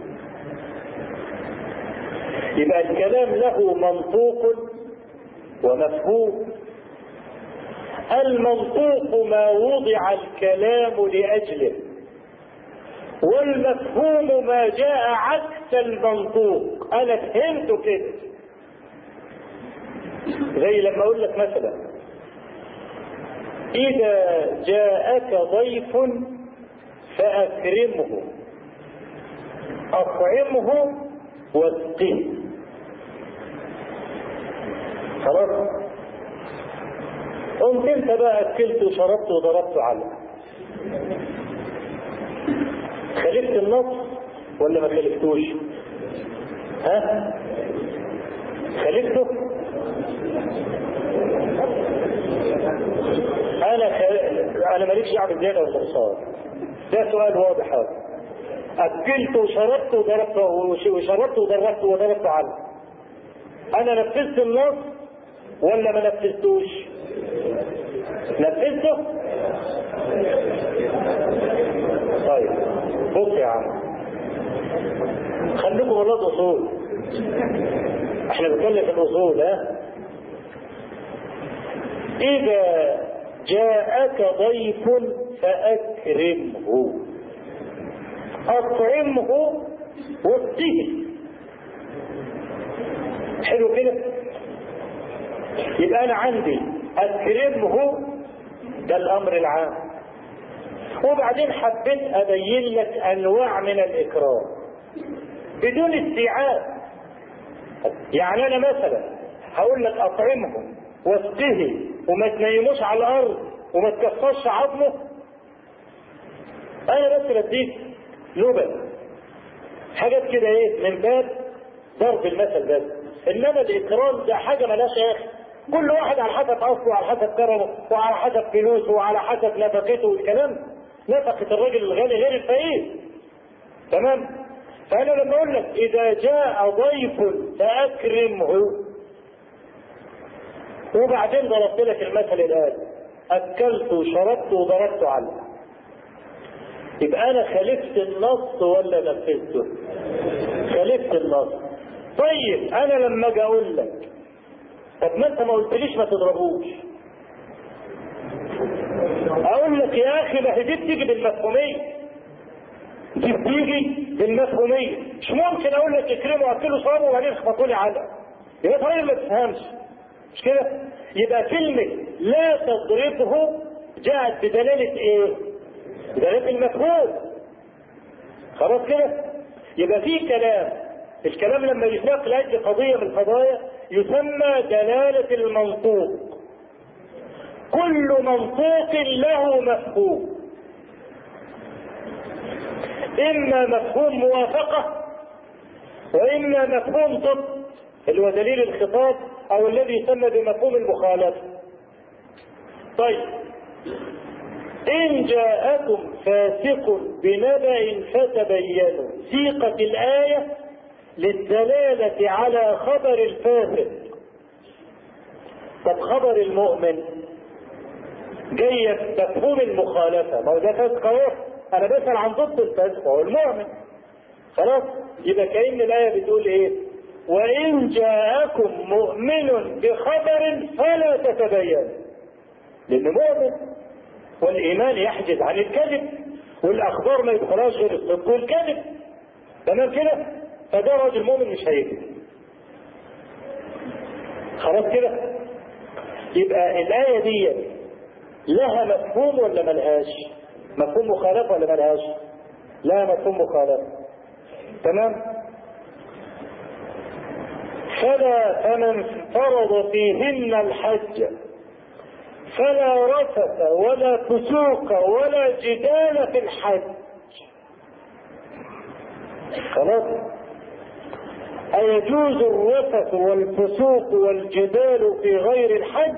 يبقى الكلام له منطوق ومفهوم المنطوق ما وضع الكلام لاجله والمفهوم ما جاء عكس المنطوق انا فهمته كده زي لما اقول لك مثلا اذا جاءك ضيف فأكرمه أطعمه واسقه خلاص قمت انت بقى اكلت وشربت وضربت على خالفت النص ولا ما خالفتوش ها خالفته انا خ... انا ماليش دعوه بالزياده والنقصان ده سؤال واضح هذا اكلت وشربت وضربت وشربت وضربت وضربت عنه انا نفذت النص ولا ما نفذتوش نفذته طيب بص يا عم خليكم ولاد اصول احنا بنتكلم في الاصول ها اذا جاءك ضيف فاكرمه اطعمه واسقه حلو كده يبقى انا عندي اكرمه ده الامر العام وبعدين حبيت ابين لك انواع من الاكرام بدون استيعاب يعني انا مثلا هقول لك اطعمه واسقه وما تنيموش على الارض وما تكسرش عظمه انا بس بديك لبن حاجات كده ايه من باب ضرب المثل بس انما الاكرام ده حاجه ملهاش اخر كل واحد على حسب اصله وعلى حسب كرمه وعلى حسب فلوسه وعلى حسب نفقته والكلام نفقه الراجل الغني غير الفقير تمام فانا لما اقول لك اذا جاء ضيف فاكرمه وبعدين ضربت لك المثل الان اكلت وشربت وضربت عليه يبقى انا خالفت النص ولا نفذته خالفت النص طيب انا لما اجي اقول لك طب ما انت ما قلتليش ما تضربوش اقول لك يا اخي ما هي دي بتيجي بالمفهوميه دي بتيجي بالمفهوميه مش ممكن اقول لك اكرموا اكلوا صابوا وبعدين اخبطوا لي علقه يبقى طريق ما تفهمش مش كده يبقى كلمه لا تضربه جاءت بدلاله ايه بدلاله المفهوم خلاص كده يبقى في كلام الكلام لما يساق لاجل قضيه من القضايا يسمى دلاله المنطوق كل منطوق له مفهوم اما مفهوم موافقه واما مفهوم ضد اللي هو دليل الخطاب او الذي يسمى بمفهوم المخالفه طيب ان جاءكم فاسق بنبأ فتبينوا سيقت الايه للدلاله على خبر الفاسق طب خبر المؤمن جاية مفهوم المخالفة ما هو ده فاسق اهو أنا بسأل عن ضد الفاسق هو المؤمن خلاص يبقى كأن الآية بتقول إيه؟ وإن جاءكم مؤمن بخبر فلا تتبين لأنه مؤمن والإيمان يحجز عن الكذب والأخبار ما يدخلهاش غير الصدق والكذب تمام كده؟ فده راجل مؤمن مش هيكذب خلاص كده؟ يبقى الآية دي لها مفهوم ولا ملهاش مفهوم مخالفة ولا ملهاش لا مفهوم مخالفة تمام فلا فمن فرض فيهن الحج فلا رفث ولا فسوق ولا جدال في الحج خلاص أيجوز الرفث والفسوق والجدال في غير الحج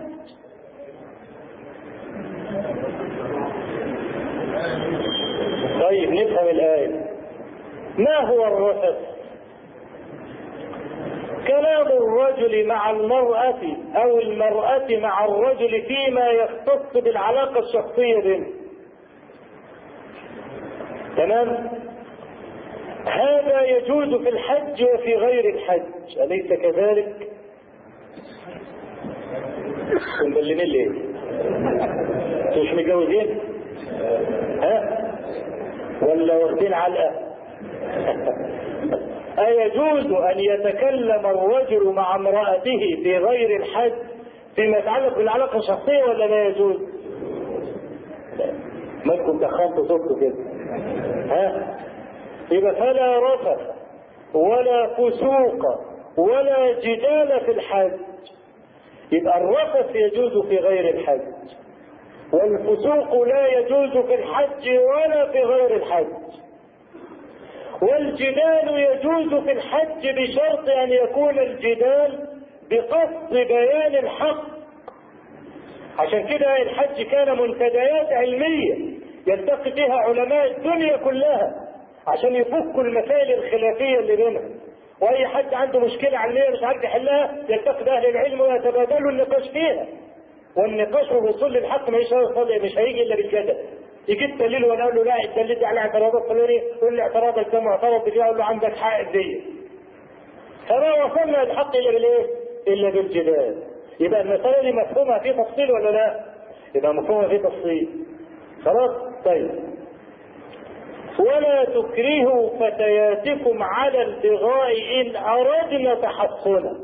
طيب نفهم الآية ما هو الرفث كلام الرجل مع المرأة أو المرأة مع الرجل فيما يختص بالعلاقة الشخصية بينهم تمام هذا يجوز في الحج وفي غير الحج أليس كذلك؟ مبلمين ليه؟ انتوا مش متجوزين؟ ها؟ ولا واخدين علقة أيجوز أن يتكلم الرجل مع امرأته في غير الحج فيما يتعلق بالعلاقة الشخصية ولا لا يجوز؟ ما تكون دخلت صوته كده ها؟ يبقى فلا رفث ولا فسوق ولا جدال في الحج يبقى الرفث يجوز في غير الحج والفسوق لا يجوز في الحج ولا في غير الحج والجدال يجوز في الحج بشرط ان يكون الجدال بقصد بيان الحق عشان كده الحج كان منتديات علميه يلتقي فيها علماء الدنيا كلها عشان يفكوا المسائل الخلافيه اللي بينهم واي حد عنده مشكله علميه مش عارف يحلها يلتقي باهل العلم ويتبادلوا النقاش فيها والنقاش والوصول للحق مش مش هيجي الا بالجدل يجي الدليل وانا اقول له لا الدليل ده على اعتراضات فلاني يقول لي اعتراضك ده معترض بيه اقول له عندك حق دي فما وصلنا للحق الا بالايه؟ الا بالجدال يبقى المساله دي مفهومها في تفصيل ولا لا؟ يبقى مفهومها في تفصيل خلاص؟ طيب ولا تكرهوا فتياتكم على البغاء ان اردنا تحصنا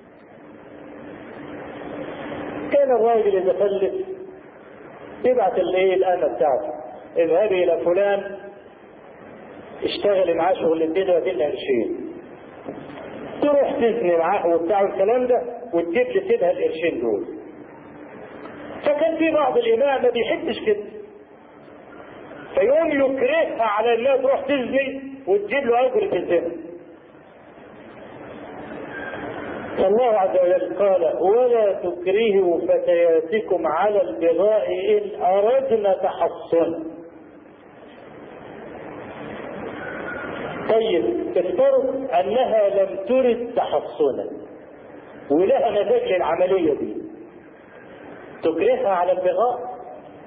كان الراجل اذا فلت يبعت الايه الامه بتاعته اذهبي الى فلان اشتغلي معاه شغلتين وادينا قرشين تروح تزني معاه وبتاع الكلام ده وتجيب لسيدها القرشين دول فكان في بعض الامام ما بيحبش كده فيقوم يكرهها على انها تروح تزني وتجيب له اجر الزنا فالله عز وجل قال ولا تكرهوا فتياتكم على البغاء ان اردنا تحصنا طيب افترض انها لم ترد تحصنا ولها نتاج للعمليه دي تكرهها على البغاء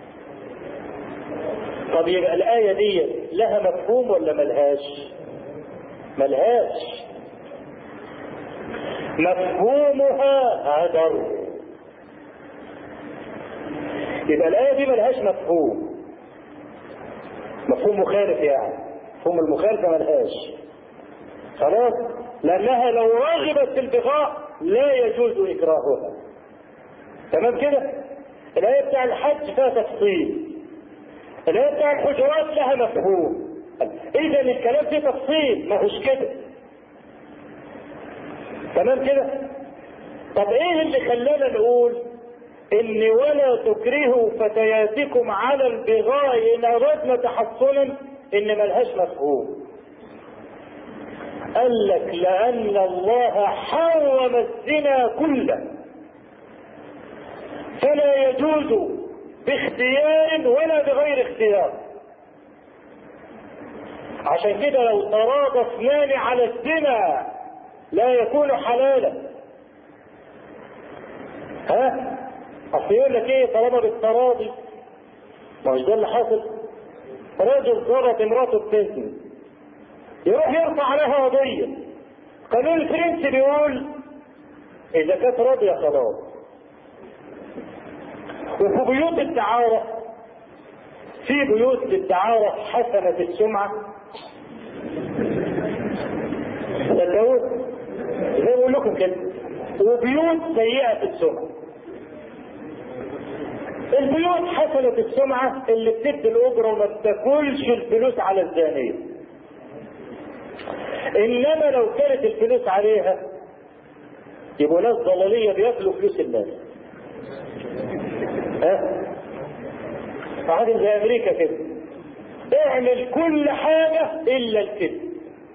طب يبقى الآية دي لها مفهوم ولا ملهاش؟ ملهاش مفهومها هدر يبقى الآية دي ملهاش مفهوم مفهوم مخالف يعني مفهوم المخالفة ملهاش خلاص لأنها لو رغبت في البغاء لا يجوز إكراهها تمام كده الآية بتاع الحج فيها تفصيل الآية بتاع الحجرات لها مفهوم إذا الكلام فيه تفصيل ما هوش كده تمام كده طب ايه اللي خلانا نقول ان ولا تكرهوا فتياتكم على البغاء ان اردنا تحصنا ان ملهاش مفهوم قال لك لان الله حرم الزنا كله فلا يجوز باختيار ولا بغير اختيار عشان كده لو تراضى اثنان على الزنا لا يكون حلالا ها اصل يقول لك ايه طالما بالتراضي ما مش ده اللي حاصل رجل ضرب امراته بتزني يروح يرفع عليها قضيه قانون الفرنسي بيقول اذا كانت راضيه خلاص وفي بيوت الدعارة في بيوت للدعارة حسنة السمعة صدقوا زي ما بقول لكم كده وبيوت سيئة السمعة البيوت حسنة السمعة اللي بتدي الأجرة وما بتاكلش الفلوس على الزانية إنما لو كانت الفلوس عليها يبقوا ناس ضلالية بياكلوا فلوس الناس ها عادل زي امريكا كده اعمل كل حاجة الا الكذب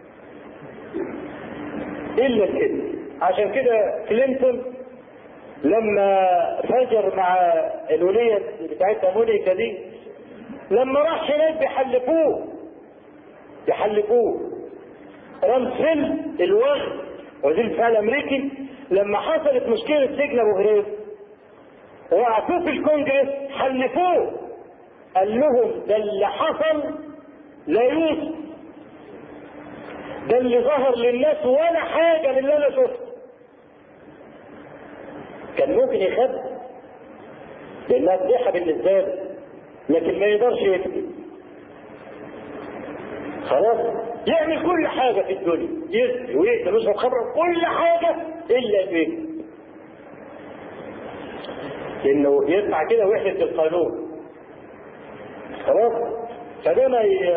الا الكذب عشان كده كلينتون لما فجر مع الولية بتاعتها مونيكا دي لما راح هناك بيحلفوه بيحلفوه رامسفيلد الوغد وزير الدفاع الامريكي لما حصلت مشكلة سجن ابو غريب وقفوه في الكونجرس حلفوه قال لهم ده اللي حصل لا يوسف ده اللي ظهر للناس ولا حاجة من اللي انا شفته كان ممكن يخبي لانها فضيحة بالنسبة له لكن ما يقدرش يكذب خلاص يعمل كل حاجة في الدنيا يزني ويقتل ويشرب خمر كل حاجة إلا البيت انه يسمع كده ويحدث القانون خلاص فده ما ي...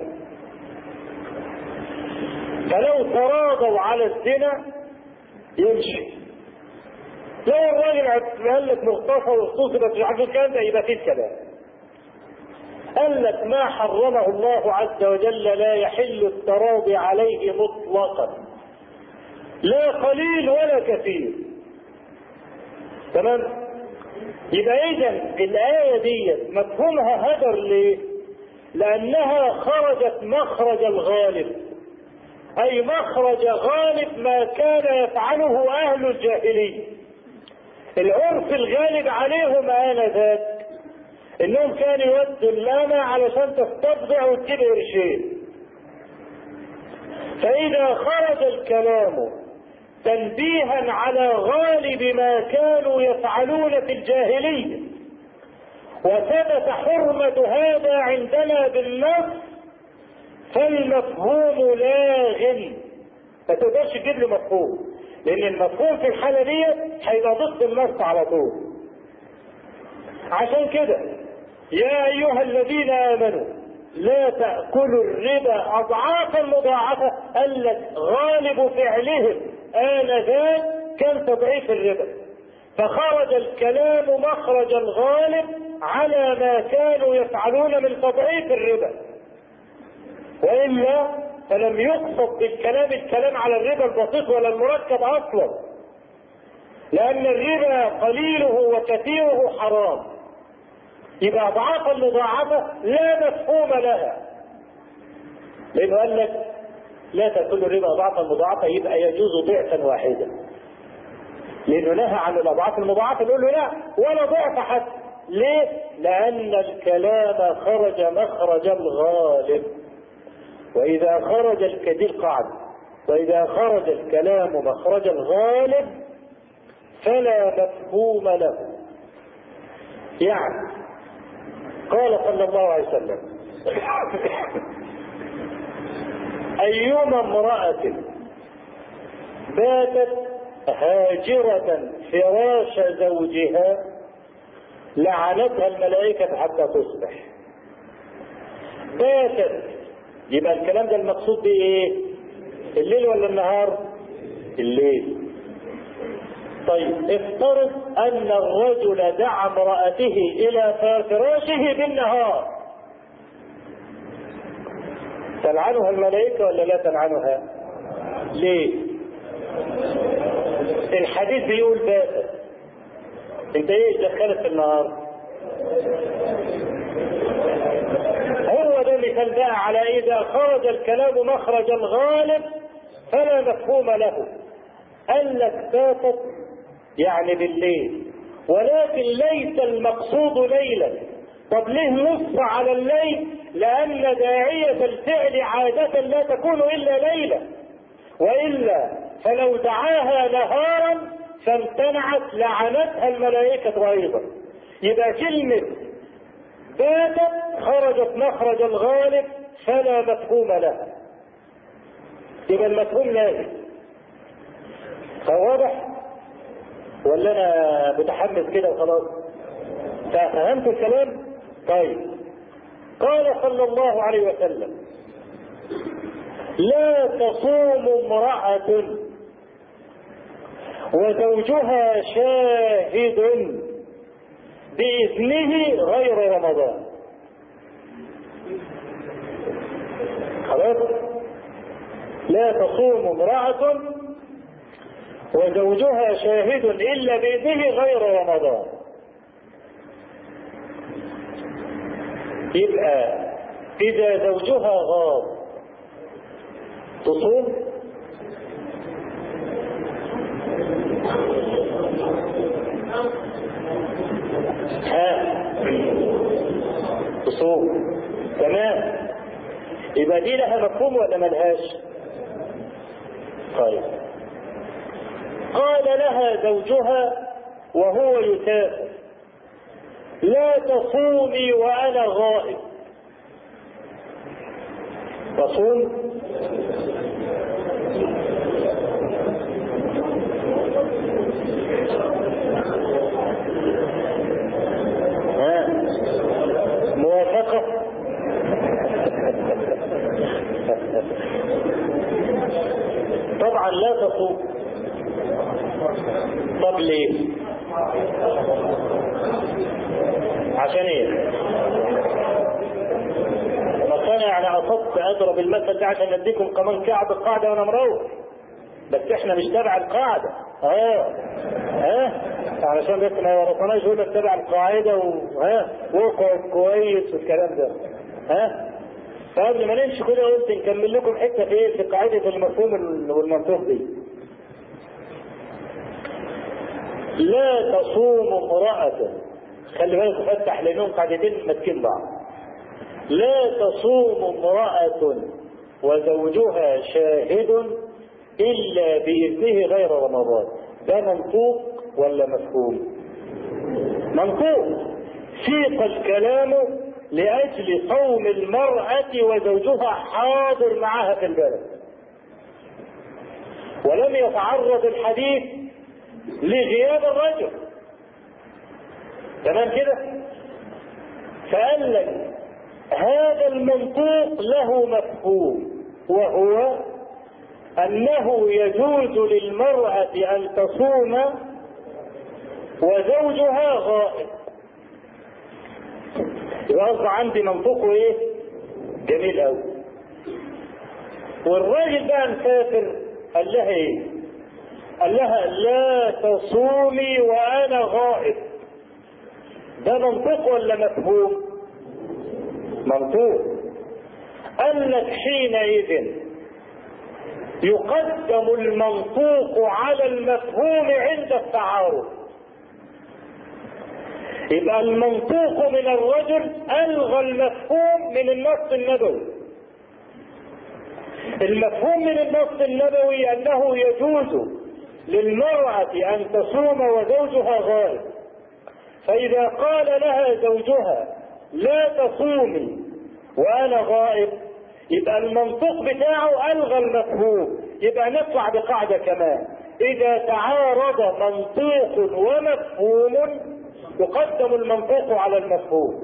فلو تراضوا على الزنا يمشي لو الراجل قال لك مغتصب واغتصبت مش عارف الكلام ده يبقى فيه الكلام قال لك ما حرمه الله عز وجل لا يحل التراضي عليه مطلقا لا قليل ولا كثير تمام يبقى اذا الايه دي مفهومها هدر ليه لانها خرجت مخرج الغالب اي مخرج غالب ما كان يفعله اهل الجاهليه العرف الغالب عليهم انذاك انهم كانوا يودوا اللامة علشان تستبضع وتجيب قرشين فاذا خرج الكلام تنبيها على غالب ما كانوا يفعلون في الجاهلية وثبت حرمة هذا عندنا بالنص فالمفهوم لاغ ما تقدرش تجيب له مفهوم لان المفهوم في الحالة دي هيبقى ضد النص على طول عشان كده يا ايها الذين امنوا لا تأكلوا الربا اضعافا مضاعفة قال لك غالب فعلهم آنذاك كان تضعيف الربا فخرج الكلام مخرج الغالب على ما كانوا يفعلون من تضعيف الربا والا فلم يقصد بالكلام الكلام على الربا البسيط ولا المركب اصلا لان الربا قليله وكثيره حرام يبقى اضعافا مضاعفه لا مفهوم لها لانه قال لك لا تاكل الربا اضعافا مضاعفه يبقى يجوز ضعفا واحدا لانه نهى عن الاضعاف المضاعفه نقول له لا ولا ضعف حتى ليه؟ لان الكلام خرج مخرج الغالب واذا خرج الكثير قعد وإذا خرج الكلام مخرج الغالب فلا مفهوم له يعني قال صلى الله عليه وسلم أيما امرأة باتت هاجرة فراش زوجها لعنتها الملائكة حتى تصبح باتت يبقى الكلام ده المقصود بيه ايه الليل ولا النهار الليل طيب افترض ان الرجل دعا امرأته الى فراشه بالنهار تلعنها الملائكة ولا لا تلعنها ليه الحديث بيقول باتت انت ايه دخلت في النهار هو ده مثال بقى على اذا خرج الكلام مخرج الغالب فلا مفهوم له قال لك باتت يعني بالليل ولكن ليس المقصود ليلا طب ليه نص على الليل لان داعية الفعل عادة لا تكون الا ليلا والا فلو دعاها نهارا فامتنعت لعنتها الملائكة ايضا يبقى كلمة باتت خرجت مخرج الغالب فلا مفهوم لها يبقى المفهوم لازم فواضح ولا انا متحمس كده وخلاص فهمت الكلام طيب قال صلى الله عليه وسلم لا تصوم امرأة وزوجها شاهد بإذنه غير رمضان خلاص لا تصوم امرأة وزوجها شاهد إلا بإذنه غير رمضان يبقى إذا زوجها غاب تصوم ها تصوم تمام يبقى دي لها مفهوم ولا ملهاش طيب قال لها زوجها وهو يسافر لا تصومي وانا غائب تصوم ها موافقة طبعا لا تصوم طب ليه عشان ايه بس انا يعني قصدت اضرب المثل ده عشان اديكم كمان كعب القاعده وانا مروح بس احنا مش تبع القاعده اه ها علشان بس ما يورطناش يقول لك تبع القاعده وها واقعد كويس والكلام ده ها فقبل ما نمشي كده قلت نكمل لكم حته في ايه في قاعده المفهوم والمنطوق دي لا تصوم امرأة خلي بالك فتح لانهم قاعدتين ماسكين بعض لا تصوم امرأة وزوجها شاهد إلا بإذنه غير رمضان ده منطوق ولا مفهوم منطوق سيق الكلام لأجل صوم المرأة وزوجها حاضر معها في البلد ولم يتعرض الحديث لغياب الرجل تمام كده فقال لك هذا المنطوق له مفهوم وهو انه يجوز للمرأة ان تصوم وزوجها غائب يبقى قصدي عندي منطوقه ايه جميل قوي والراجل بقى مسافر قال لها ايه قال لها لا تصومي وانا غائب ده منطق ولا مفهوم منطوق قال لك حينئذ يقدم المنطوق على المفهوم عند التعارض يبقى المنطوق من الرجل الغى المفهوم من النص النبوي المفهوم من النص النبوي أنه يجوز للمرأة أن تصوم وزوجها غائب فإذا قال لها زوجها لا تصومي وأنا غائب يبقى المنطق بتاعه ألغى المفهوم يبقى نطلع بقاعدة كمان إذا تعارض منطوق ومفهوم يقدم المنطوق على المفهوم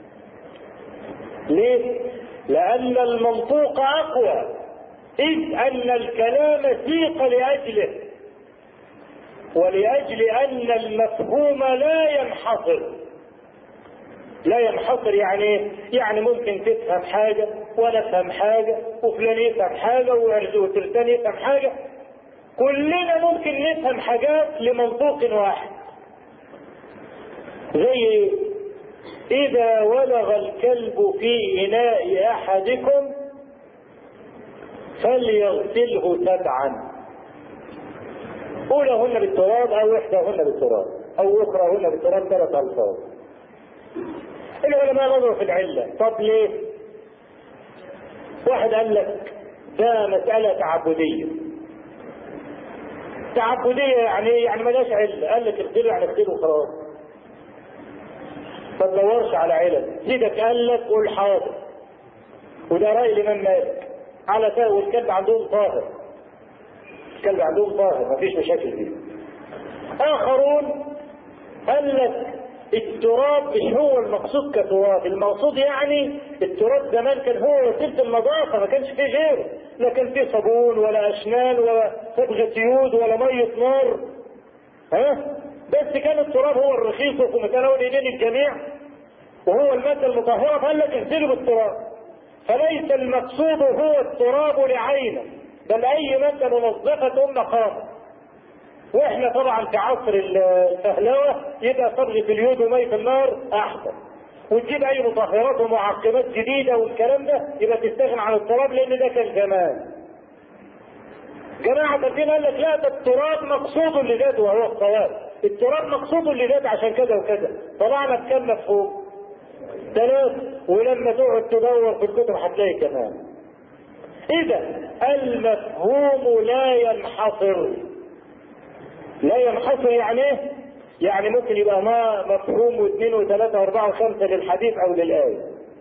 ليه؟ لأن المنطوق أقوى إذ أن الكلام سيق لأجله ولأجل أن المفهوم لا ينحصر لا ينحصر يعني ايه؟ يعني ممكن تفهم حاجة وأنا أفهم حاجة وفلان يفهم حاجة وتلتان يفهم حاجة كلنا ممكن نفهم حاجات لمنطوق واحد زي إذا ولغ الكلب في إناء أحدكم فليغسله سبعا أولاهن بالتراب أو إحداهن بالتراب أو أخراهن بالتراب ثلاث ألفاظ العلماء نظروا في العلة طب ليه؟ واحد قال لك ده مسألة تعبدية تعبدية يعني يعني ملهاش علة قال لك اغسله يعني اغسله وخلاص ما تدورش على علل سيدك قال لك قول حاضر وده رأي الإمام مالك على سائل والكلب عندهم طاهر الكلب عندهم طاهر مفيش مشاكل فيه آخرون قال لك التراب مش هو المقصود كتراب المقصود يعني التراب زمان كان هو وسيله النظافه ما كانش فيه غيره لا كان فيه صابون ولا اشنان ولا صبغه يود ولا ميه نار ها بس كان التراب هو الرخيص وفي متناول ايدين الجميع وهو الماده المطهره فقال لك اغسلوا بالتراب فليس المقصود هو التراب لعينه بل اي ماده منظفه مقامه واحنا طبعا في عصر الفهلوه يبقى صبغه اليود وميه النار احسن وتجيب اي مطهرات ومعقبات جديده والكلام ده يبقى تستغنى عن التراب لان ده كان زمان. جماعه تانيين قال لك لا ده التراب مقصود لذاته وهو الصواب. التراب مقصود لذاته عشان كذا وكذا. طلعنا بكم مفهوم؟ ثلاث ولما تقعد تدور في الكتب هتلاقي كمان. اذا المفهوم لا ينحصر لا ينحصر يعني ايه؟ يعني ممكن يبقى ما مفهوم واثنين وثلاثة واربعة وخمسة للحديث او للآية.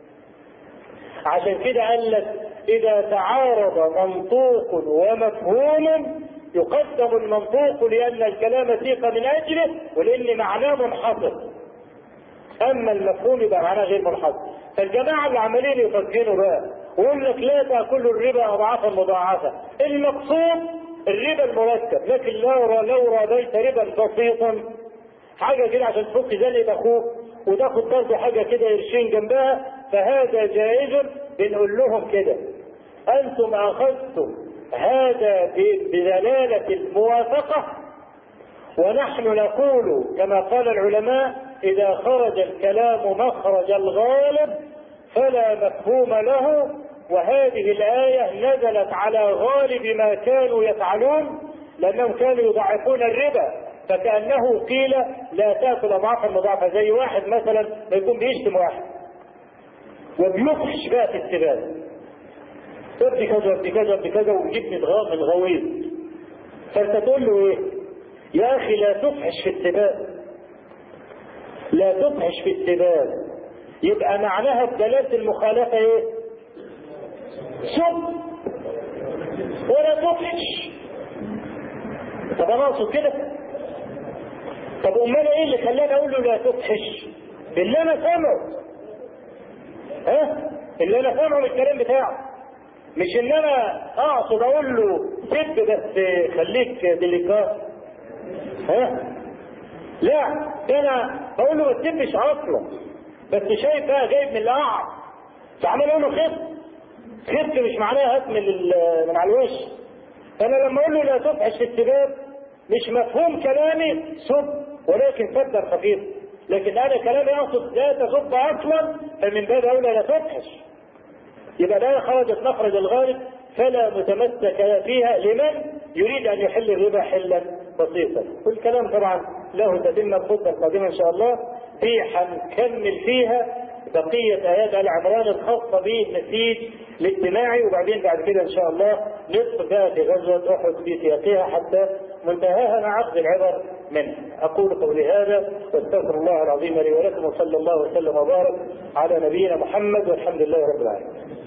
عشان كده قال لك إذا تعارض منطوق ومفهوم يقدم المنطوق لأن الكلام سيق من أجله ولأن معناه منحصر. أما المفهوم يبقى معناه غير منحصر. فالجماعة اللي عمالين يفكروا بقى ويقول لك لا تأكلوا الربا أضعافا مضاعفة. المقصود الربا المركب لكن لو لو رضيت ربا بسيطا حاجه كده عشان تفك زنقه اخوك وتاخد برضه حاجه كده قرشين جنبها فهذا جائز بنقول لهم كده انتم اخذتم هذا بدلاله الموافقه ونحن نقول كما قال العلماء اذا خرج الكلام مخرج الغالب فلا مفهوم له وهذه الآية نزلت على غالب ما كانوا يفعلون لأنهم كانوا يضعفون الربا فكأنه قيل لا تأكل أضعافا مضاعفة زي واحد مثلا ما يكون بيشتم واحد وبيفحش بقى في السباب ابدي كذا ابدي كذا ابدي كذا ويجيب من غويط فانت تقول له ايه؟ يا اخي لا تفحش في السباب لا تفحش في السباب يبقى معناها بدلالة المخالفة ايه؟ سب ولا تفحش طب انا اقصد كده طب امال ايه اللي خلاني اقول له لا تفحش اللي انا سامعه ها اللي انا سامعه من الكلام بتاعه مش ان انا اقصد اقول له سب بس خليك ديليكات ها لا ده انا بقول له ما تسبش اصلا بس شايف بقى جايب من القعر فعمال اقول له خف خف مش معناها هات من من على الوش فانا لما اقول له لا تفحش في السباب مش مفهوم كلامي سب ولكن صدر خفيف لكن انا كلامي اقصد لا تسب اصلا فمن باب اولى لا تفحش يبقى لا خرجت مخرج الغالب فلا متمسك فيها لمن يريد ان يحل الربا حلا بسيطا والكلام طبعا له تتم الخطه القادمه ان شاء الله في هنكمل فيها بقية آيات آل عمران الخاصة بالنسيج الاجتماعي وبعدين بعد كده إن شاء الله ندخل بقى في غزوة أحد في سياقها حتى منتهاها مع أخذ العبر منها. أقول قولي هذا واستغفر الله العظيم لي ولكم وصلى الله وسلم وبارك على نبينا محمد والحمد لله رب العالمين.